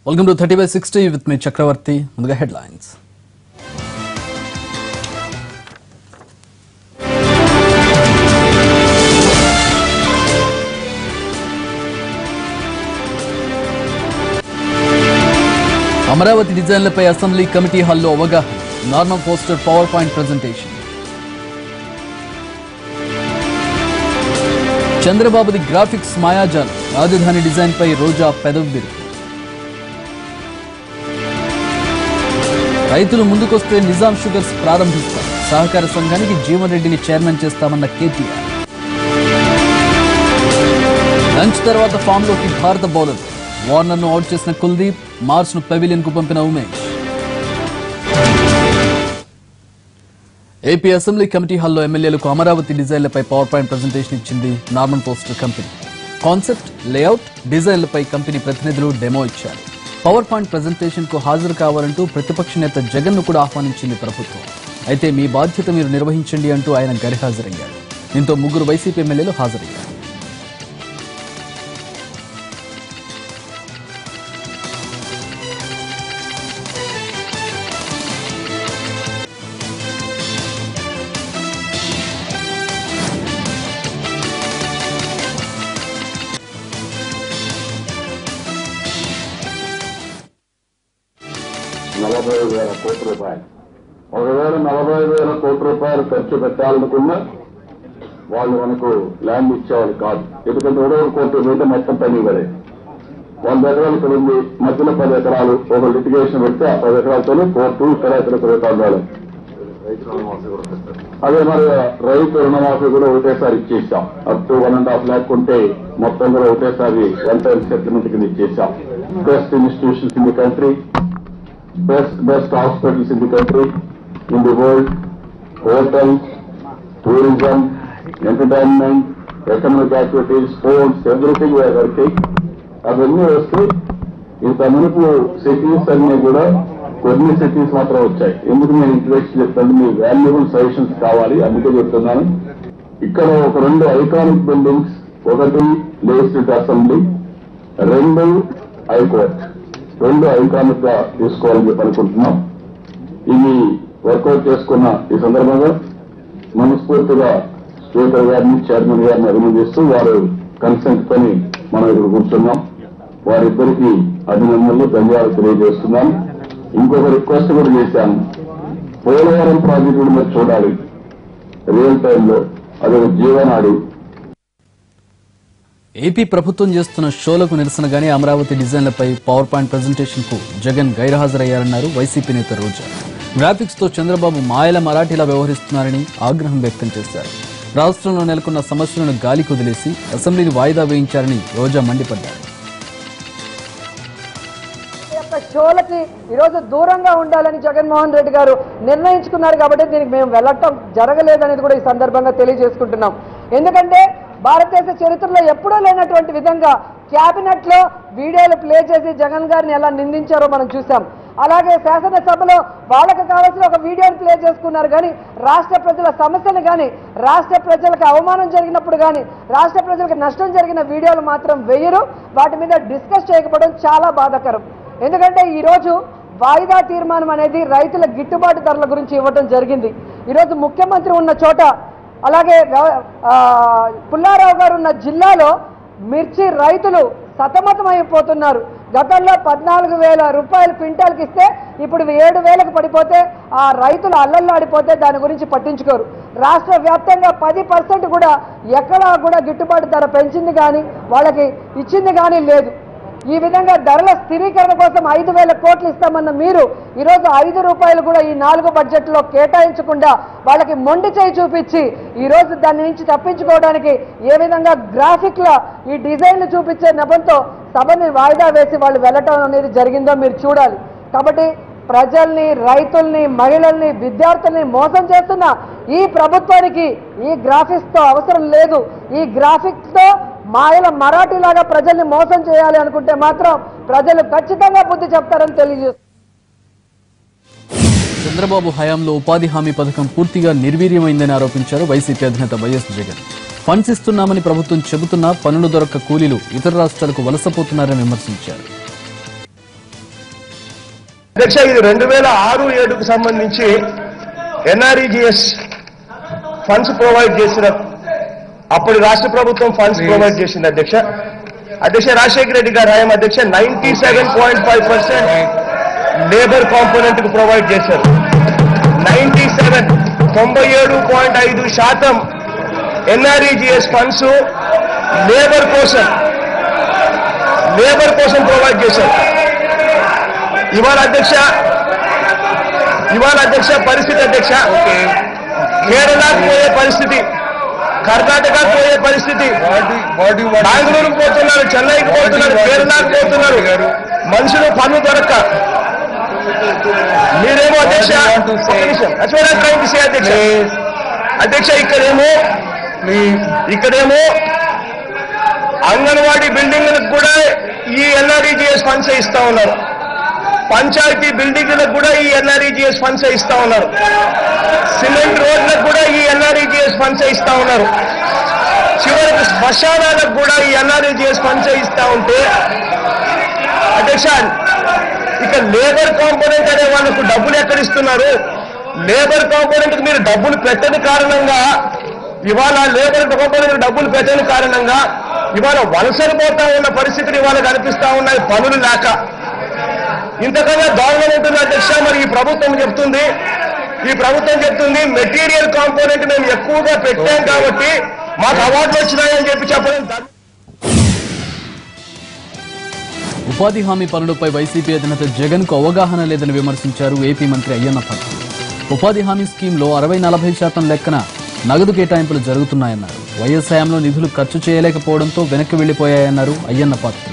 Welcome to thirty by sixty with me Chakravarthi ముందుగా headlines Amaravati డిజైన్లపై assembly committee హాల్లో అవగాహన Norman Foster power point presentation చంద్రబాబుది గ్రాఫిక్స్ మాయాజాలం రాజధాని డిజైన్ పై రోజా పెదవి విరుపు రైతులు ముందుకొస్తే నిజాం షుగర్స్ ప్రారంభిస్తారు సహకార సంఘానికి జీవన్ రెడ్డిని చైర్మన్ చేస్తామన్న కేటీఆర్ లంచ్ తర్వాత ఫామ్ లోకి భారత బౌలర్ వార్నర్ ను అవుట్ చేసిన కుల్దీప్ మార్చ్ ను పెవిలియన్ కు పంపిన ఉమేష్ ఏపీ అసెంబ్లీ కమిటీ హాల్లో ఎమ్మెల్యేలకు అమరావతి డిజైన్లపై పవర్ పాయింట్ ప్రజెంటేషన్ ఇచ్చింది Norman Foster company concept layout డిజైన్లపై కంపెనీ ప్రతినిధులు డెమో ఇచ్చారు పవర్ పాయింట్ ప్రజెంటేషన్ కు హాజరు కావాలంటూ ప్రతిపక్ష నేత జగన్ ను కూడా ఆహ్వానించింది ప్రభుత్వం అయితే మీ బాధ్యత మీరు నిర్వహించండి అంటూ ఆయన గైర్హాజరయ్యారు దీంతో ముగ్గురు వైసీపీ ఎమ్మెల్యేలు హాజరయ్యారు నలభై వేల కోట్ల రూపాయలు ఒకవేళ నలభై వేల కోట్ల రూపాయలు ఖర్చు పెట్టాలనుకున్నా వాళ్ళు మనకు ల్యాండ్ ఇచ్చేవాళ్ళు కాదు ఎందుకంటే ఇరవై కోట్ల మీద మొత్తం పని ఇవ్వలే వంద ఎకరాలు ఇక్కడ ఉంది మధ్యలో పది ఎకరాలు ఒక లిటిగేషన్ పెడితే ఆ పది ఎకరాలతోనే కోర్టు ఇక్కడ ఇక్కడ తిరుగుతాడు అదే మరి రైతు రుణమాఫీ కూడా ఒకటేసారి ఇచ్చేసాం up to one and half lakh ఉంటే మొత్తం కూడా ఒకటేసారి వన్ టైం సెటిల్మెంట్ కింద ఇచ్చేసాం best institutions in the country best best hospitals in the country, in the world, hotels, tourism, entertainment, economic activities, sports, everything we are working. అవన్నీ వస్తే ఇంత మునుపు సిటీస్ అన్ని కూడా కొన్ని సిటీస్ మాత్రం వచ్చాయి ఎందుకు నేను ఇంట్రెస్ట్ చెప్తాను మీ వాల్యుబుల్ సజెషన్స్ కావాలి అందుకే చెప్తున్నాను ఇక్కడ ఒక రెండు ఐకానిక్ బిల్డింగ్స్ ఒకటి లేజిస్లేటివ్ అసెంబ్లీ రెండు హైకోర్ట్ రెండు ఐకానిక్ గా తీసుకోవాలని చెప్పి అనుకుంటున్నాం ఇవి వర్కౌట్ చేసుకున్న ఈ సందర్భంగా మనస్ఫూర్తిగా స్పీకర్ గారిని చైర్మన్ గారిని అభినందిస్తూ వారు కన్సెంట్ తోని మనం ఇక్కడ కూర్చున్నాం వారిద్దరికి అభినందనలు ధన్యవాదాలు తెలియజేస్తున్నాం ఇంకొక రిక్వెస్ట్ కూడా చేశాను పోలవరం ప్రాజెక్టు కూడా మీరు చూడాలి రియల్ టైంలో అదొక జీవనాడి ఏపీ ప్రభుత్వం చేస్తున్న షోలకు నిరసనగానే అమరావతి డిజైన్లపై పవర్ పాయింట్ ప్రజెంటేషన్ కు జగన్ గైర్హాజరయ్యారన్నారు వైసీపీ నేత రోజా గ్రాఫిక్స్ తో చంద్రబాబు మాయల మరాఠీలా వ్యవహరిస్తున్నారని ఆగ్రహం వ్యక్తం చేశారు రాష్ట్రంలో నెలకొన్న సమస్యలను గాలి కుదిలేసి అసెంబ్లీని వాయిదా వేయించారని రోజా మండిపడ్డారు ఈ యొక్క షోలకి ఈరోజు దూరంగా ఉండాలని జగన్మోహన్ రెడ్డి గారు నిర్ణయించుకున్నారు కాబట్టి దీనికి మేము వెళ్ళటం జరగలేదనేది కూడా ఈ సందర్భంగా తెలియజేసుకుంటున్నాం ఎందుకంటే భారతదేశ చరిత్రలో ఎప్పుడూ లేనటువంటి విధంగా క్యాబినెట్ లో వీడియోలు ప్లే చేసి జగన్ గారిని ఎలా నిందించారో మనం చూసాం అలాగే శాసనసభలో వాళ్ళకి కావాల్సిన ఒక వీడియోని ప్లే చేసుకున్నారు కానీ రాష్ట్ర ప్రజల సమస్యలు కానీ రాష్ట్ర ప్రజలకు అవమానం జరిగినప్పుడు కానీ రాష్ట్ర ప్రజలకు నష్టం జరిగిన వీడియోలు మాత్రం వేయరు వాటి మీద డిస్కస్ చేయకపోవడం చాలా బాధాకరం ఎందుకంటే ఈరోజు వాయిదా తీర్మానం అనేది రైతుల గిట్టుబాటు ధరల గురించి ఇవ్వడం జరిగింది ఈరోజు ముఖ్యమంత్రి ఉన్న చోట అలాగే వ్యవ- ఆ, పుల్లారావు గారు ఉన్న జిల్లాలో మిర్చి రైతులు సతమతమైపోతున్నారు గతంలో పద్నాలుగు వేల రూపాయలు క్వింటాల్కి ఇస్తే ఇప్పుడు ఏడు వేలకు పడిపోతే ఆ రైతులు అల్లల్లాడిపోతే దాని గురించి పట్టించుకోరు రాష్ట్ర వ్యాప్తంగా పది పర్సెంట్ కూడా ఎక్కడా కూడా గిట్టుబాటు ధర పెంచింది కానీ వాళ్ళకి ఇచ్చింది కానీ లేదు ఈ విధంగా ధరల స్థిరీకరణ కోసం ఐదు వేల కోట్లు ఇస్తామన్న మీరు ఈరోజు ఐదు రూపాయలు కూడా ఈ నాలుగు బడ్జెట్లో కేటాయించకుండా వాళ్ళకి మొండి చేయి చూపించి ఈరోజు దాని నుంచి తప్పించుకోవడానికి ఏ విధంగా గ్రాఫిక్ల ఈ డిజైన్లు చూపించే నెపంతో సభని వాయిదా వేసి వాళ్ళు వెళ్ళటం అనేది జరిగిందో మీరు చూడాలి కాబట్టి ప్రజల్ని రైతుల్ని మహిళల్ని విద్యార్థుల్ని మోసం చేస్తున్న ఈ ప్రభుత్వానికి ఈ గ్రాఫిక్స్ తో అవసరం లేదు ఈ గ్రాఫిక్స్ తో మాయల మరాఠీలాగా ప్రజల్ని మోసం చేయాలి అనుకుంటే మాత్రం ప్రజలు ఖచ్చితంగా బుద్ధి చెప్తారని తెలియజేస్తారు చంద్రబాబు హయాంలో ఉపాధి హామీ పథకం పూర్తిగా నిర్వీర్యమైందని ఆరోపించారు వైసీపీ అధినేత వైఎస్ జగన్ ఫండ్స్ ఇస్తున్నామని ప్రభుత్వం చెబుతున్నా పనులు దొరక్క కూలీలు ఇతర రాష్ట్రాలకు వలసపోతున్నారని విమర్శించారు అధ్యక్ష ఇది రెండు వేల ఆరు ఏడుకు సంబంధించి ఎన్ఆర్ఈజిఎస్ ఫండ్స్ ప్రొవైడ్ చేసిన అప్పటి రాష్ట్ర ప్రభుత్వం ఫండ్స్ ప్రొవైడ్ చేసింది అధ్యక్ష అధ్యక్ష రాజశేఖర రెడ్డి గారు ఆయన అధ్యక్ష ninety seven point five percent labour component కు ప్రొవైడ్ చేశారు నైన్టీ సెవెన్ తొంభై ఏడు పాయింట్ ఐదు శాతం ఎన్ఆర్ఈజిఎస్ ఫండ్స్ లేబర్ కోసం లేబర్ కోసం ప్రొవైడ్ చేశారు ఇవాళ అధ్యక్ష ఇవాళ అధ్యక్ష పరిస్థితి అధ్యక్ష కేరళకు పోయే పరిస్థితి కర్ణాటకకు పోయే పరిస్థితి బెంగళూరుకు పోతున్నారు చెన్నైకి పోతున్నారు కేరళకు పోతున్నారు మనుషులు పన్ను దొరక్క మీరేమో అధ్యక్ష ఒక్క నిమిషం. That's what I'm trying to say, అధ్యక్ష అధ్యక్ష ఇక్కడేమో ఇక్కడేమో అంగన్వాడీ బిల్డింగ్లకు కూడా ఈ ఎన్ఆర్ఈజిఎస్ ఫండ్స్ ఇస్తా ఉన్నారు పంచాయతీ బిల్డింగ్లకు కూడా ఈ ఎన్ఆర్ఈజిఎస్ ఫండ్స్ ఇస్తా ఉన్నారు సిమెంట్ రోడ్లకు కూడా ఈ ఎన్ఆర్ఈజిఎస్ ఫండ్స్ ఇస్తా ఉన్నారు చివరికి శ్మశానాలకు కూడా ఈ ఎన్ఆర్ఈజిఎస్ ఫండ్స్ ఇస్తా ఉంటే అధ్యక్ష ఇక లేబర్ కాంపోనెంట్ అనే వాళ్ళకు డబ్బులు ఎక్కడ ఇస్తున్నారు లేబర్ కాంపోనెంట్ మీరు డబ్బులు పెట్టని కారణంగా ఇవాళ లేబర్ కాంపోనెంట్ డబ్బులు పెట్టని కారణంగా ఇవాళ వలసలు పోతా ఉన్న పరిస్థితులు ఇవాళ కనిపిస్తా ఉన్నాయి పనులు లేక ఇంతకన్నా దారుణం ఉంటుంది అధ్యక్ష మరి ఈ ప్రభుత్వం చెప్తుంది ఈ ప్రభుత్వం చెప్తుంది మెటీరియల్ కాంపోనెంట్ మేము ఎక్కువగా పెట్టాం కాబట్టి మాకు అవార్డులు వచ్చినాయని చెప్పి చెప్పడం ధర్మం. ఉపాధి హామీ పనులపై వైసీపీ అధినేత జగన్ కు అవగాహన లేదని విమర్శించారు ఏపీ మంత్రి అయ్యన్న పాత్రుడు ఉపాధి హామీ స్కీమ్లో అరవై నలభై శాతం లెక్కన నగదు కేటాయింపులు జరుగుతున్నాయన్నారు వైఎస్ హయాంలో నిధులు ఖర్చు చేయలేకపోవడంతో వెనక్కి వెళ్లిపోయాయన్నారు అయ్యన్న పాత్రుడు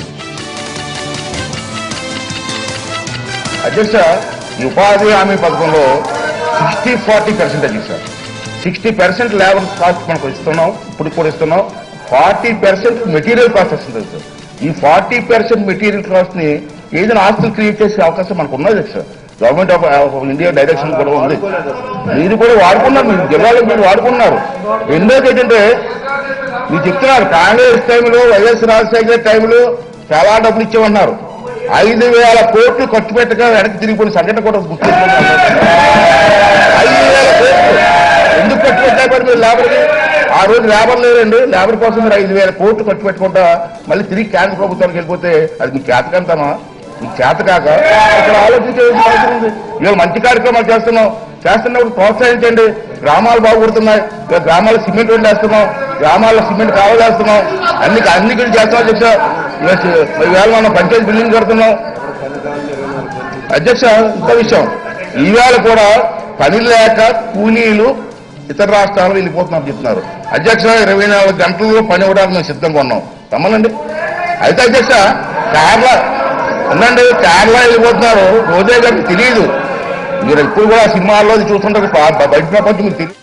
అధ్యక్ష ఈ ఉపాధి హామీ పథకంలో సిక్స్టీ ఫార్టీ పర్సెంటేజ్ ఇస్తారు సిక్స్టీ పర్సెంట్ లేబర్ కాస్ట్ మనకు ఇస్తున్నాం ఇప్పుడు కూడా ఇస్తున్నాం ఫార్టీ పర్సెంట్ మెటీరియల్ కాస్ట్ వస్తుంది సార్ ఈ ఫార్టీ పర్సెంట్ మెటీరియల్ కాస్ట్ ని ఏదైనా ఆస్తులు క్రియేట్ చేసే అవకాశం మనకు ఉన్నది sir government of of India direction కూడా ఉంది మీరు కూడా వాడుకున్నారు మీరు జిల్లాలో మీరు వాడుకున్నారు ఎందుకు ఏంటంటే మీరు చెప్తున్నారు కాంగ్రెస్ టైంలో వైఎస్ రాజశేఖర టైంలో చాలా డబ్బులు ఇచ్చామన్నారు ఐదు వేల కోట్లు ఖర్చు పెట్టగా వెనక్కి తిరిగిపోయిన సంఘటన కూడా గుర్తిస్తున్నారు ఐదు వేల కోట్లు ఎందుకు ఖర్చు పెట్టారు మరి మీరు లేబర్కి ఆ రోజు లేబర్ లేదండి లేబర్ కోసం మీరు ఐదు వేల కోట్లు ఖర్చు పెట్టుకుంటా మళ్ళీ తిరిగి కేంద్ర ప్రభుత్వానికి వెళ్ళిపోతే అది మీకు చేతకంతమా మీకు చేత కాక ఇక్కడ ఆలోచించే అవసరం ఉంది ఇవాళ మంచి కార్యక్రమాలు చేస్తున్నాం చేస్తున్నప్పుడు ప్రోత్సహించండి గ్రామాలు బాగుపడుతున్నాయి ఇవాళ గ్రామాల్లో సిమెంట్ రోడ్లు వేస్తున్నాం గ్రామాల్లో సిమెంట్ కావాలి వేస్తున్నాం అన్ని అన్ని కూడా చేస్తున్నాం అధ్యక్ష ఇవాళ సి- ఇవాళ మనం పంచాయతీ బిల్డింగ్ కడుతున్నాం అధ్యక్ష ఇంకో విషయం ఈవేళ కూడా పని లేక కూలీలు ఇతర రాష్ట్రాలు వెళ్ళిపోతున్నారు చెప్తున్నారు అధ్యక్ష ఇరవై నాలుగు గంటల్లో పని ఇవ్వడానికి మేము సిద్ధంగా ఉన్నాం రమ్మనండి అయితే అధ్యక్ష కేరళ ఉందండి కేరళ వెళ్ళిపోతున్నారు రోజే గారికి తెలియదు మీరు ఇప్పుడు కూడా సినిమాల్లో చూస్తుంటారు బ- బయట ప్రపంచం మీకు తెలియదు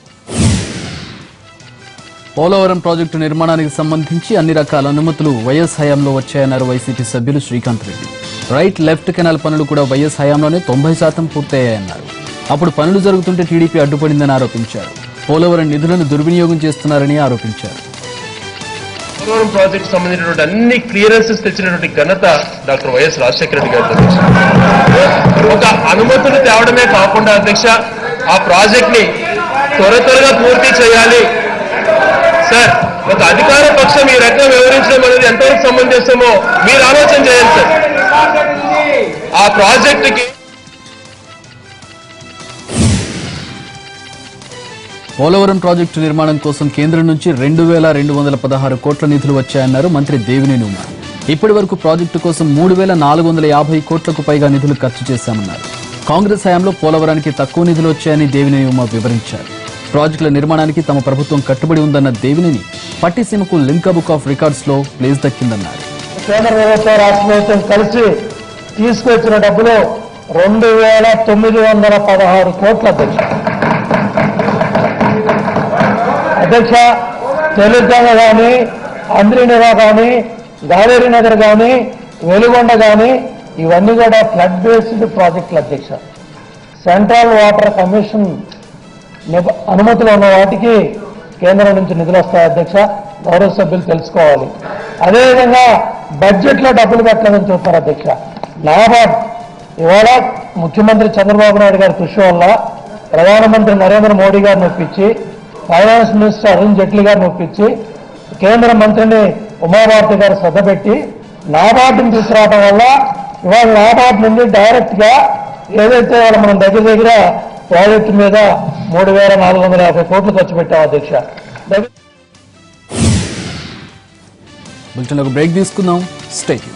పోలవరం ప్రాజెక్టు నిర్మాణానికి సంబంధించి అన్ని రకాల అనుమతులు వైఎస్ హయాంలో వచ్చాయన్నారు వైసీపీ సభ్యులు Srikanth Reddy right left canal పనులు కూడా వైఎస్ హయాంలోనే తొంభై శాతం పూర్తయ్యాయన్నారు అప్పుడు పనులు జరుగుతుంటే టీడీపీ అడ్డుపడిందని ఆరోపించారు పోలవరం నిధులను దుర్వినియోగం చేస్తున్నారని ఆరోపించారు పోలవరం ప్రాజెక్ట్ సంబంధించినటువంటి అన్ని క్లియరెన్సెస్ తెచ్చినటువంటి ఘనత డాక్టర్ వైఎస్ రాజశేఖర రెడ్డి గారి అధ్యక్ష ఒక అనుమతులు తేవడమే కాకుండా అధ్యక్ష ఆ ప్రాజెక్ట్ ని త్వర త్వరగా పూర్తి చేయాలి సార్ ఒక అధికార పక్షం ఈ రకంగా వివరించడం అనేది ఎంతవరకు సమంజసమో మీరు ఆలోచన చేయాలి సార్ ఆ ప్రాజెక్టుకి పోలవరం ప్రాజెక్టు నిర్మాణం కోసం కేంద్రం నుంచి రెండు వేల రెండు వందల పదహారు కోట్ల నిధులు వచ్చాయన్నారు మంత్రి దేవినేని ఉమా ఇప్పటి వరకు ప్రాజెక్టు కోసం మూడు వేల నాలుగు వందల యాభై కోట్లకు పైగా నిధులు ఖర్చు చేశామన్నారు కాంగ్రెస్ హయాంలో పోలవరానికి తక్కువ నిధులు వచ్చాయని దేవినేని ఉమా వివరించారు ప్రాజెక్టుల నిర్మాణానికి తమ ప్రభుత్వం కట్టుబడి ఉందన్న దేవినేని పట్టిసీమకు లింకా బుక్ ఆఫ్ రికార్డ్స్ లో ప్లేస్ దక్కిందన్నారు కేంద్ర ప్రభుత్వం రాష్ట్ర ప్రభుత్వం కలిసి తీసుకొచ్చిన డబ్బులు రెండు వేల తొమ్మిది వందల పదహారు కోట్ల అధ్యక్ష అధ్యక్ష తెలంగాణ కానీ అంద్రినివా కానీ గాలేరి నగర్ కానీ వెలుగొండ కానీ ఇవన్నీ కూడా ఫ్లడ్ బేస్డ్ ప్రాజెక్టులు అధ్యక్ష సెంట్రల్ వాటర్ కమిషన్ నిబ- అనుమతులు ఉన్న వాటికి కేంద్రం నుంచి నిధులు వస్తాయి అధ్యక్ష గౌరవ సభ్యులు తెలుసుకోవాలి అదేవిధంగా బడ్జెట్లో డబ్బులు పెట్టలేదని చెప్తారు అధ్యక్ష నాబార్డ్ ఇవాళ ముఖ్యమంత్రి చంద్రబాబు నాయుడు గారి కృషి వల్ల ప్రధానమంత్రి నరేంద్ర మోడీ గారిని ఒప్పించి ఫైనాన్స్ మినిస్టర్ అరుణ్ జైట్లీ గారిని ఒప్పించి కేంద్ర మంత్రిని ఉమాభారతి గారు శ్రద్ధ పెట్టి నాబార్డుని తీసుకురావడం వల్ల ఇవాళ నాబార్డు నుండి డైరెక్ట్ గా ఏదైతే ఇవాళ మనం దగ్గర దగ్గర ప్రాజెక్టు మీద మూడు వేల నాలుగు వందల యాభై కోట్లు ఖర్చు పెట్టాం అధ్యక్ష దగ్గర బులెటిన్ ఒక బ్రేక్ తీసుకుందాం state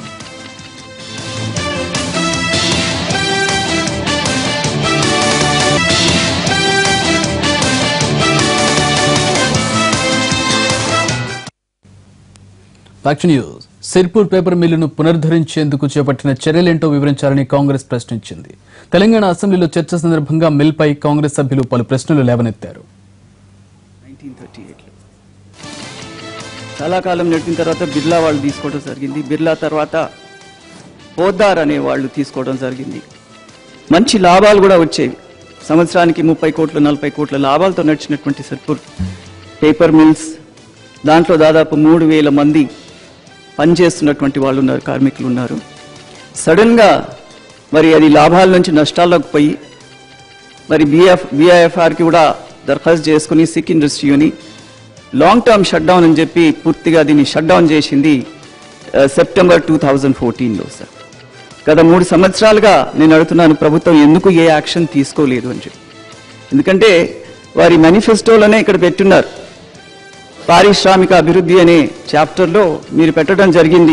faction news Sirpur paper మిల్లును పునరుద్ధరించేందుకు చేపట్టిన చర్యలేంటో వివరించాలని కాంగ్రెస్ ప్రశ్నించింది తెలంగాణ అసెంబ్లీలో చర్చ సందర్భంగా మిల్పై కాంగ్రెస్ సభ్యులు పలు ప్రశ్నలు లేవనెత్తారు 1938 లో చాలా కాలం నడిపిన తర్వాత బిర్లా వాళ్ళు తీసుకోవడం జరిగింది బిర్లా తర్వాత పోద్దార్ అనే వాళ్ళు తీసుకోవడం జరిగింది మంచి లాభాలు కూడా వచ్చేవి సంవత్సరానికి ముప్పై కోట్లు నలభై కోట్ల లాభాలతో నడిచినటువంటి సర్పూర్ పేపర్ మిల్స్ దాంట్లో దాదాపు మూడు వేల మంది పనిచేస్తున్నటువంటి వాళ్ళు ఉన్నారు కార్మికులు ఉన్నారు సడన్గా మరి అది లాభాల నుంచి నష్టాల్లోకి పోయి మరి బిఎఫ్ బిఐఎఫ్ఆర్కి కూడా దరఖాస్తు చేసుకుని సిక్ ఇండస్ట్రీని లాంగ్ టర్మ్ షట్ డౌన్ అని చెప్పి పూర్తిగా దీన్ని షట్ డౌన్ చేసింది ఆ, సెప్టెంబర్ టూ థౌజండ్ ఫోర్టీన్లో సార్ గత మూడు సంవత్సరాలుగా నేను అడుగుతున్నాను ప్రభుత్వం ఎందుకు ఏ యాక్షన్ తీసుకోలేదు అని చెప్పి ఎందుకంటే వారి మేనిఫెస్టోలోనే ఇక్కడ పెట్టున్నారు పారిశ్రామిక అభివృద్ధి అనే చాప్టర్లో మీరు పెట్టడం జరిగింది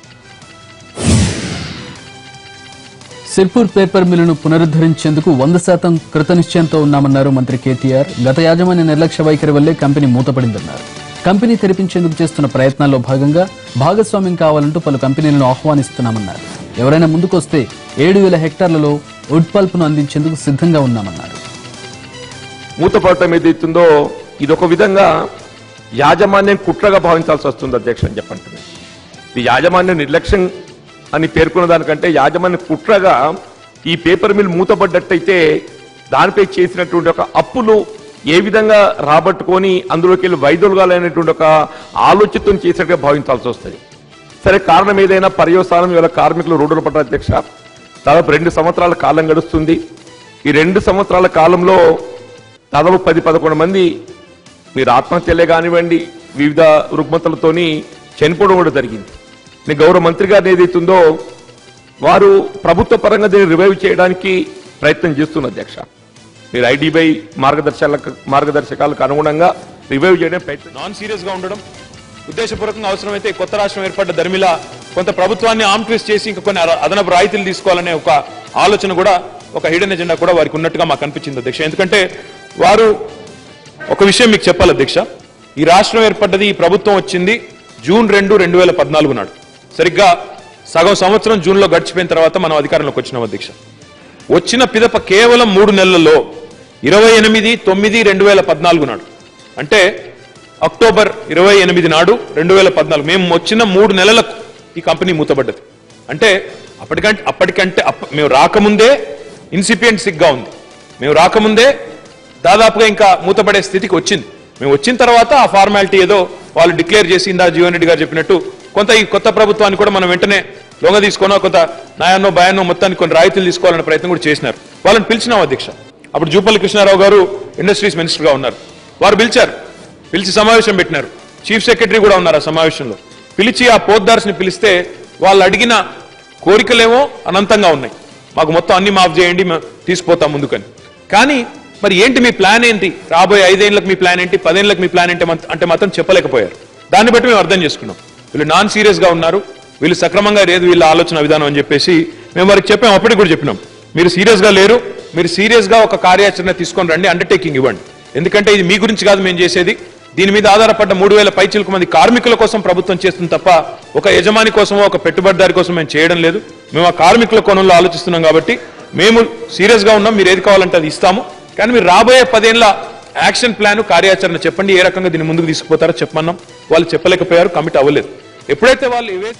సిర్పూర్ పేపర్ మిల్లును పునరుద్ధరించేందుకు వంద శాతం కృతనిశ్చయంతో ఉన్నామన్నారు మంత్రి కేటీఆర్ గత యాజమాన్య నిర్లక్ష్య వైఖరి వల్లే కంపెనీ మూతపడిందన్నారు కంపెనీ తెరిపించేందుకు చేస్తున్న ప్రయత్నాల్లో భాగంగా భాగస్వామ్యం కావాలంటూ పలు కంపెనీలను ఆహ్వానిస్తున్నామన్నారు ఎవరైనా ముందుకొస్తే ఏడు వేల హెక్టార్లలో వుడ్ పల్ప్ను అందించేందుకు సిద్ధంగా ఉన్నామన్నారు మూతపడటం ఏదైతుందో ఇది ఒక విధంగా యాజమాన్యం కుట్రగా భావించాల్సి వస్తుంది అధ్యక్ష అని చెప్పంటున్నాను ఇది యాజమాన్యం నిర్లక్ష్యం అని పేర్కొన్న దానికంటే యాజమాన్యం కుట్రగా ఈ పేపర్ మిల్ మూతపడ్డట్టయితే దానిపై చేసినటువంటి ఒక అప్పులు ఏ విధంగా రాబట్టుకొని అందులోకి వెళ్ళి వైదొలగాలనేటువంటి ఒక ఆలోచనతో చేసినట్టుగా భావించాల్సి వస్తుంది సరే కారణం ఏదైనా పర్యవసానం ఇవాళ కార్మికులు రోడ్డున పడ్డారు అధ్యక్ష దాదాపు రెండు సంవత్సరాల కాలం గడుస్తుంది ఈ రెండు సంవత్సరాల కాలంలో దాదాపు పది పదకొండు మంది మీరు ఆత్మహత్యలే కానివ్వండి వివిధ రుగ్మతలతోని చనిపోవడం కూడా జరిగింది నేను గౌరవ మంత్రి గారు ఏదైతుందో వారు ప్రభుత్వ పరంగా దీన్ని రివైవ్ చేయడానికి ప్రయత్నం చేస్తున్న అధ్యక్ష మీరు ఐడిబై మార్గదర్శకాలకు మార్గదర్శకాలకు అనుగుణంగా రివైవ్ చేయడం ప్రయత్నం నాన్ సీరియస్ గా ఉండడం ఉద్దేశపూర్వకంగా అవసరమైతే కొత్త రాష్ట్రం ఏర్పడ్డ ధర్మిలా కొంత ప్రభుత్వాన్ని ఆమ్ ట్విస్ట్ చేసి ఇంకా కొన్ని అర- అదనపు రాయితీలు తీసుకోవాలనే ఒక ఆలోచన కూడా ఒక హిడెన్ ఎజెండా కూడా వారికి ఉన్నట్టుగా మాకు అనిపించింది అధ్యక్ష ఎందుకంటే వారు ఒక విషయం మీకు చెప్పాలి అధ్యక్ష ఈ రాష్ట్రం ఏర్పడ్డది ఈ ప్రభుత్వం వచ్చింది జూన్ రెండు రెండు వేల పద్నాలుగు నాడు సరిగ్గా సగం సంవత్సరం జూన్లో గడిచిపోయిన తర్వాత మనం అధికారంలోకి వచ్చినాం అధ్యక్ష వచ్చిన పిదప కేవలం మూడు నెలల్లో ఇరవై ఎనిమిది తొమ్మిది రెండు వేల పద్నాలుగు నాడు అంటే అక్టోబర్ ఇరవై ఎనిమిది నాడు రెండు వేల పద్నాలుగు మేము వచ్చిన మూడు నెలలకు ఈ కంపెనీ మూతపడ్డది అంటే అప్పటికంటే అప్పటికంటే అప్ప- మేము రాకముందే ఇన్సిపియంట్ సిగ్గా ఉంది మేము రాకముందే దాదాపుగా ఇంకా మూతపడే స్థితికి వచ్చింది మేము వచ్చిన తర్వాత ఆ ఫార్మాలిటీ ఏదో వాళ్ళు డిక్లేర్ చేసి ఇందా జీవన్ రెడ్డి గారు చెప్పినట్టు కొంత ఈ కొత్త ప్రభుత్వాన్ని కూడా మనం వెంటనే లొంగ తీసుకున్నా కొంత నయాన్నో భయాన్నో మొత్తానికి కొన్ని రాయితీలు తీసుకోవాలనే ప్రయత్నం కూడా చేసినారు వాళ్ళని పిలిచినాం అధ్యక్ష అప్పుడు జూపల్లి కృష్ణారావు గారు ఇండస్ట్రీస్ మినిస్టర్గా ఉన్నారు వారు పిలిచారు పిలిచి సమావేశం పెట్టినారు చీఫ్ సెక్రటరీ కూడా ఉన్నారు ఆ సమావేశంలో పిలిచి ఆ పోద్దార్స్ని పిలిస్తే వాళ్ళు అడిగిన కోరికలేమో అనంతంగా ఉన్నాయి మాకు మొత్తం అన్ని మాఫ్ చేయండి మేము తీసుకుపోతాం ముందుకని కానీ మరి ఏంటి మీ ప్లాన్ ఏంటి రాబోయే ఐదేళ్లకు మీ ప్లాన్ ఏంటి పదేళ్లకు మీ ప్లాన్ ఏంటి మత్- అంటే మాత్రం చెప్పలేకపోయారు దాన్ని బట్టి మేము అర్థం చేసుకున్నాం వీళ్ళు నాన్ సీరియస్ గా ఉన్నారు వీళ్ళు సక్రమంగా లేదు వీళ్ళ ఆలోచన విధానం అని చెప్పేసి మేము వారికి చెప్పాం అప్పటికి కూడా చెప్పినాం మీరు సీరియస్ గా లేరు మీరు సీరియస్ గా ఒక కార్యాచరణ తీసుకొని రండి అండర్టేకింగ్ ఇవ్వండి ఎందుకంటే ఇది మీ గురించి కాదు మేము చేసేది దీని మీద ఆధారపడ్డ మూడు వేల పైచిలకు మంది కార్మికుల కోసం ప్రభుత్వం చేస్తుంది తప్ప ఒక యజమాని కోసమో ఒక పెట్టుబడిదారి కోసం మేము చేయడం లేదు మేము ఆ కార్మికుల కోణంలో ఆలోచిస్తున్నాం కాబట్టి మేము సీరియస్ గా ఉన్నాం మీరు ఏది కావాలంటే అది ఇస్తాము కానీ మీరు రాబోయే పదేళ్ల యాక్షన్ ప్లాన్ కార్యాచరణ చెప్పండి ఏ రకంగా దీన్ని ముందుకు తీసుకుపోతారో చెప్పమన్నాం వాళ్ళు చెప్పలేకపోయారు కమిట్ అవ్వలేదు ఎప్పుడైతే వాళ్ళు ఏవైతే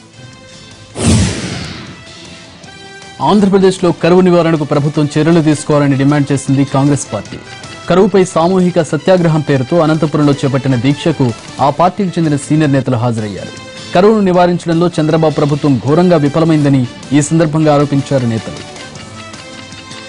ఆంధ్రప్రదేశ్లో కరువు నివారణకు ప్రభుత్వం చర్యలు తీసుకోవాలని డిమాండ్ చేసింది కాంగ్రెస్ పార్టీ కరువుపై సామూహిక సత్యాగ్రహం పేరుతో అనంతపురంలో చేపట్టిన దీక్షకు ఆ పార్టీకి చెందిన సీనియర్ నేతలు హాజరయ్యారు కరువును నివారించడంలో చంద్రబాబు ప్రభుత్వం ఘోరంగా విఫలమైందని ఈ సందర్భంగా ఆరోపించారు నేతలు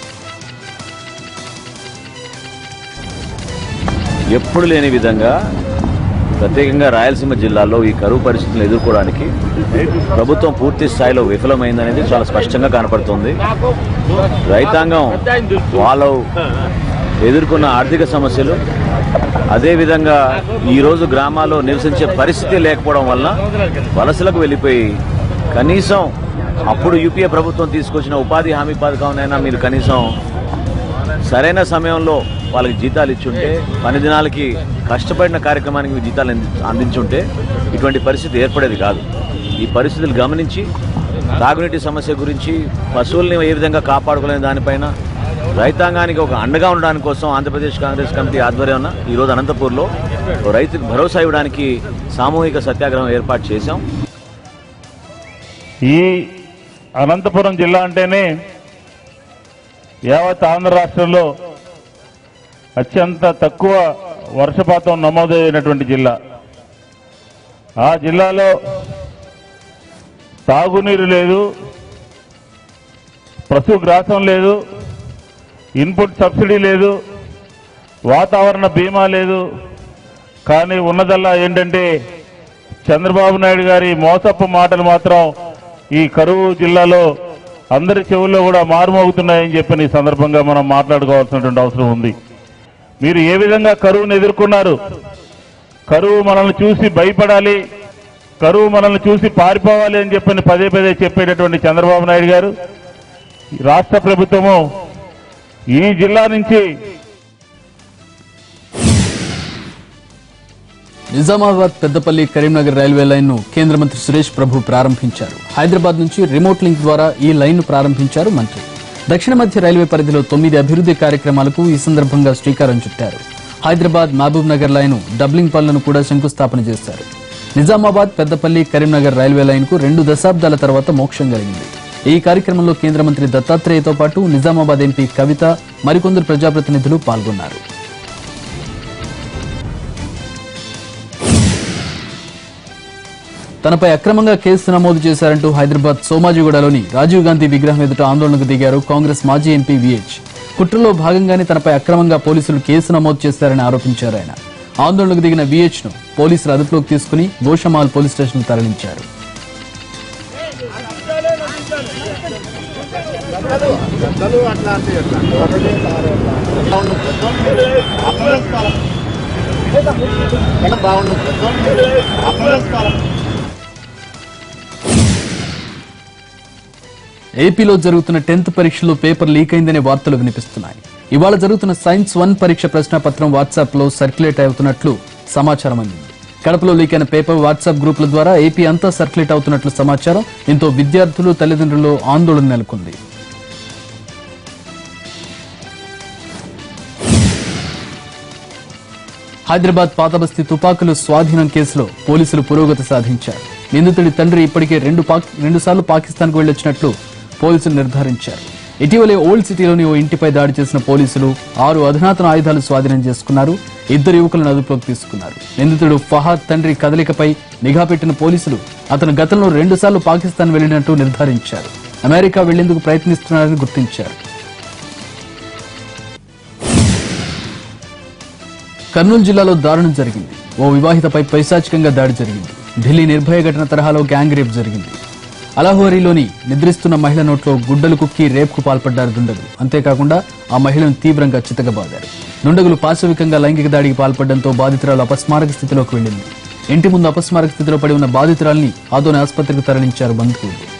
ఎప్పుడు లేని విధంగా ప్రత్యేకంగా రాయలసీమ జిల్లాలో ఈ కరువు పరిస్థితులను ఎదుర్కోవడానికి ప్రభుత్వం పూర్తి స్థాయిలో విఫలమైందనేది చాలా స్పష్టంగా కనపడుతుంది రైతాంగం వాళ్ళు ఎదుర్కొన్న ఆర్థిక సమస్యలు అదేవిధంగా ఈరోజు గ్రామాల్లో నివసించే పరిస్థితి లేకపోవడం వల్ల వలసలకు వెళ్ళిపోయి కనీసం అప్పుడు యూపీఏ ప్రభుత్వం తీసుకొచ్చిన ఉపాధి హామీ పథకంనైనా మీరు కనీసం సరైన సమయంలో వాళ్ళకి జీతాలు ఇచ్చుంటే పని దినాలకి కష్టపడిన కార్యక్రమానికి మీరు జీతాలు అంది- అందించుంటే ఇటువంటి పరిస్థితి ఏర్పడేది కాదు ఈ పరిస్థితులు గమనించి తాగునీటి సమస్య గురించి పశువుల్ని ఏ విధంగా కాపాడుకోలేని దానిపైన రైతాంగానికి ఒక అండగా ఉండడానికి కోసం ఆంధ్రప్రదేశ్ కాంగ్రెస్ కమిటీ ఆధ్వర్యాన ఈరోజు అనంతపూర్లో ఓ రైతుకు భరోసా ఇవ్వడానికి సామూహిక సత్యాగ్రహం ఏర్పాటు చేశాం ఈ అనంతపురం జిల్లా అంటేనే యావత్ ఆంధ్ర రాష్ట్రంలో అత్యంత తక్కువ వర్షపాతం నమోదైనటువంటి జిల్లా ఆ జిల్లాలో తాగునీరు లేదు పశుగ్రాసం లేదు ఇన్పుట్ సబ్సిడీ లేదు వాతావరణ బీమా లేదు కానీ ఉన్నదల్లా ఏంటంటే చంద్రబాబు నాయుడు గారి మోసపు మాటలు మాత్రం ఈ కరువు జిల్లాలో అందరి చెవుల్లో కూడా మారుమోగుతున్నాయని చెప్పి ఈ సందర్భంగా మనం మాట్లాడుకోవాల్సినటువంటి అవసరం ఉంది మీరు ఏ విధంగా కరువును ఎదుర్కొన్నారు కరువు మనల్ని చూసి భయపడాలి కరువు మనల్ని చూసి పారిపోవాలి అని చెప్పని పదే పదే చెప్పేటటువంటి చంద్రబాబు నాయుడు గారు ఈ రాష్ట్ర ప్రభుత్వము ఈ జిల్లా నుంచి నిజామాబాద్ పెద్దపల్లి కరీంనగర్ రైల్వే లైన్ ను కేంద్ర మంత్రి సురేష్ ప్రభు ప్రారంభించారు హైదరాబాద్ నుంచి రిమోట్ లింక్ ద్వారా ఈ లైన్ ను ప్రారంభించారు మంత్రి దక్షిణ మధ్య రైల్వే పరిధిలో తొమ్మిది అభివృద్ధి కార్యక్రమాలకు ఈ సందర్భంగా శ్రీకారం చుట్టారు Hyderabad Mahabubnagar line doubling పనులను కూడా శంకుస్థాపన చేశారు నిజామాబాద్ పెద్దపల్లి కరీంనగర్ రైల్వే లైన్ కు రెండు దశాబ్దాల తర్వాత మోక్షం కలిగింది ఈ కార్యక్రమంలో కేంద్ర మంత్రి దత్తాత్రేయతో పాటు నిజామాబాద్ ఎంపీ కవిత మరికొందరు ప్రజాప్రతినిధులు పాల్గొన్నారు తనపై అక్రమంగా కేసు నమోదు చేశారంటూ హైదరాబాద్ సోమాజిగూడలోని రాజీవ్ గాంధీ విగ్రహం ఎదుట ఆందోళనకు దిగారు కాంగ్రెస్ మాజీ ఎంపీ విహెచ్ కుట్రలో భాగంగానే తనపై అక్రమంగా పోలీసులు కేసు నమోదు చేశారని ఆరోపించారు ఆయన ఆందోళనకు దిగిన విహెచ్ ను పోలీసులు అదుపులోకి తీసుకుని గోషమాల్ పోలీస్ స్టేషన్ తరలించారు ఏపీలో జరుగుతున్న టెన్త్ పరీక్షలో పేపర్ లీక్ అయిందనే వార్తలు వినిపిస్తున్నాయి ఇవాళ జరుగుతున్న సైన్స్ వన్ పరీక్ష ప్రశ్నపత్రం వాట్సాప్ లో సర్క్యులేట్ అవుతున్నట్లు సమాచారం అందింది కడపలో లీక్ అయిన పేపర్ వాట్సాప్ గ్రూపుల ద్వారా ఏపీ అంతా సర్క్యులేట్ అవుతున్నట్లు సమాచారం దీంతో విద్యార్థులు తల్లిదండ్రులు ఆందోళన నెలకొంది హైదరాబాద్ పాతబస్తీ తుపాకులు స్వాధీనం కేసులో పోలీసులు పురోగతి సాధించారు నిందితుడి తండ్రి ఇప్పటికే రెండు పాక్ రెండు సార్లు పాకిస్తాన్కు వెళ్లొచ్చినట్లు పోలీసులు నిర్ధారించారు ఇటీవలే ఓల్డ్ సిటీలోని ఓ ఇంటిపై దాడి చేసిన పోలీసులు ఆరు అధునాతన ఆయుధాలు స్వాధీనం చేసుకున్నారు ఇద్దరు యువకులను అదుపులోకి తీసుకున్నారు నిందితుడు ఫహాద్ తండ్రి కదలికపై నిఘా పెట్టిన పోలీసులు అతను గతంలో రెండుసార్లు పాకిస్తాన్ వెళ్లినట్టు నిర్ధారించారు అమెరికా వెళ్లేందుకు ప్రయత్నిస్తున్నారని గుర్తించారు కర్నూలు జిల్లాలో దారుణం జరిగింది ఓ వివాహితపై పైశాచికంగా దాడి జరిగింది ఢిల్లీ నిర్భయ ఘటన తరహాలో గ్యాంగ్ రేప్ జరిగింది అలహోరీలోని నిద్రిస్తున్న మహిళ నోట్లో గుడ్డలు కుక్కి రేప్కు పాల్పడ్డారు దుండగులు అంతేకాకుండా ఆ మహిళను తీవ్రంగా చితకబాదారు దుండగులు పాశవికంగా లైంగిక దాడికి పాల్పడడంతో బాధితురాలు అపస్మారక స్థితిలోకి వెళ్ళింది ఇంటి ముందు అపస్మారక స్థితిలో పడి ఉన్న బాధితురాల్ని ఆదోని ఆసుపత్రికి తరలించారు బంధువులు